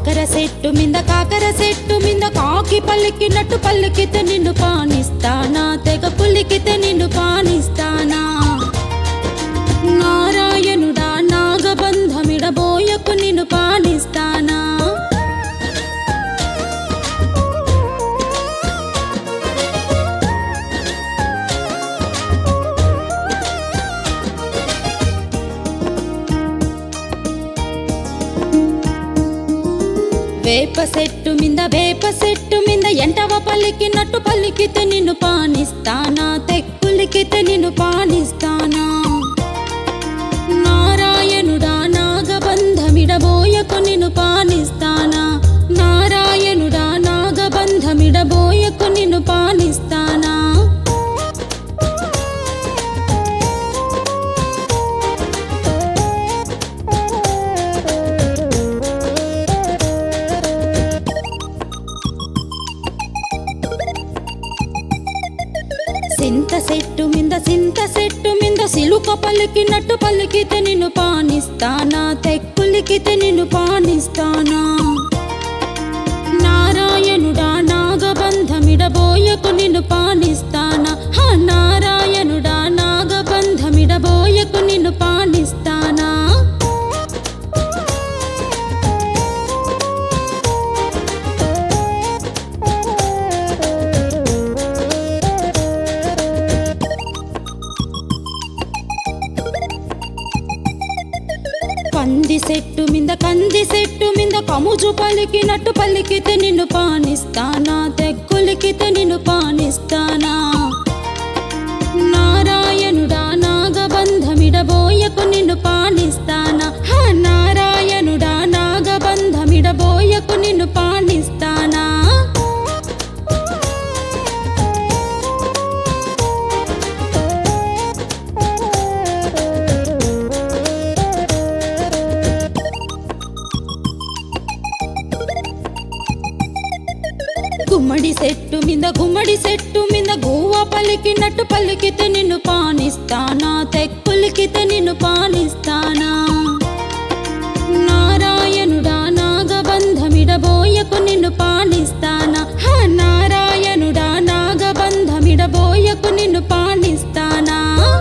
కాకర చెట్టు మింద కాకర చెట్టు మింద కాకి పలికినట్టు పలికితే నిన్ను పానిస్తానా తెగ పులికితే నిన్ను పానిస్తానా నారాయణుడా నాగబంధమిడబోయకు నిన్ను పానిస్తానా వేప చెట్టు మింద వేప చెట్టు మింద ఎంటవ పలికినట్టు పలికితే నిన్ను పానిస్తానా తెక్కులికితే నిన్ను పానిస్తానా నారాయణుడా నాగబంధమిడబోయకు నిన్ను పానిస్తానా నారాయణుడా నాగబంధమిడబోయకు నిన్ను పానిస్తానా సింత చెట్టు మింద సింత చెట్టు మింద సిలుక పలికినట్టు పలికితే నిన్ను పానిస్తానా తెక్కులికితే నిన్ను పానిస్తానా నారాయణుడా నాగబంధమిడబోయకు నిన్ను పానిస్తానా హ నారాయణుడా నాగబంధమిడబోయకు నిన్ను పానిస్తానా పంది చెట్టు మింద కంది చెట్టు మింద కముజు పలికినట్టు పలికితే నిన్ను పానిస్తానా తెక్కులికితే నిన్ను పానిస్తానా నారాయణుడా నాగబంధమిడబోయకు నిన్ను పానిస్తానా హ నారాయణుడా నాగబంధమిడబోయకు నిన్ను పానిస్తానా గుమ్మడి చెట్టు మీద గుమ్మడి చెట్టు మీద గువ్వ పలికినట్టు పలికితే నిన్ను పానిస్తానా తెక్కులికితే నిన్ను పానిస్తానా నారాయణుడా నాగబంధమిడబోయకు నిన్ను పానిస్తానా హ నారాయణుడా నాగబంధమిడబోయకు నిన్ను పానిస్తానా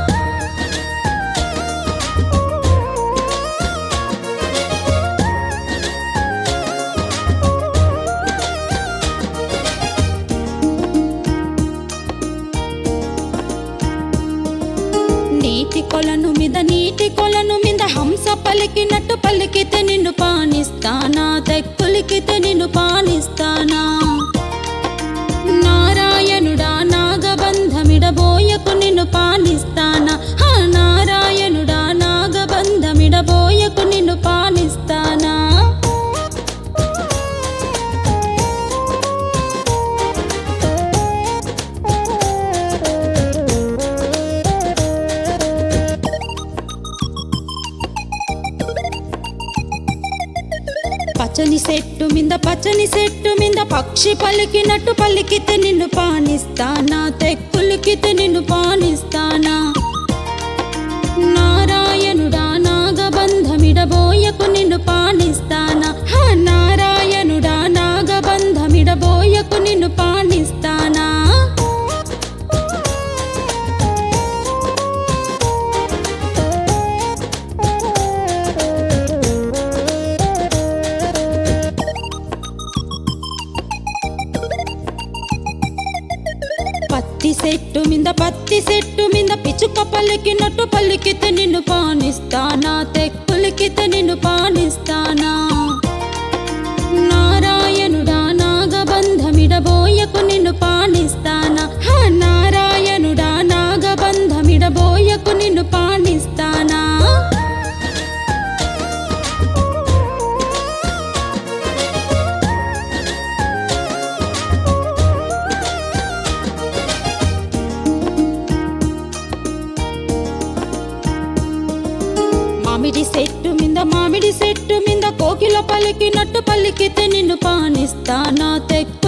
నీటి కొలను మీద నీటి కొలను మీద హంస పలికినట్టు పలికితే నిన్ను పానిస్తానా తెక్కులికితే నిన్ను పానిస్తానా నారాయణుడా నాగబంధమిడబోయకు నిన్ను పానిస్తానా హ నారాయణుడా నాగబంధమిడబోయకు నిన్ను పానిస్తానా పచ్చని చెట్టు మీద పచ్చని చెట్టు మీద పక్షి పలికినట్టు పలికితే నిన్ను పానిస్తానా తెక్కులికితే నిన్ను పానిస్తానా నారాయణుడా నాగబంధమిడబోయకు నిన్ను పానిస్తానా హ నారాయణుడా నాగబంధమిడబోయకు నిన్ను పానిస్తానా పత్తి చెట్టు మీద పత్తి చెట్టు మీద పిచ్చుక పలికినట్టు పలికితే నిన్ను పానిస్తానా తెక్కులికితే నిన్ను పానిస్తానా నారాయణుడా నాగబంధమిడబోయకు నిన్ను పానిస్తానా హ నారాయణుడా నాగబంధమిడబోయకు నిన్ను పానిస్తానా మామిడి చెట్టు మీద మామిడి చెట్టు మీద కోకిల పలికినట్టు పలికితే నిన్ను పానిస్తానా తెక్కు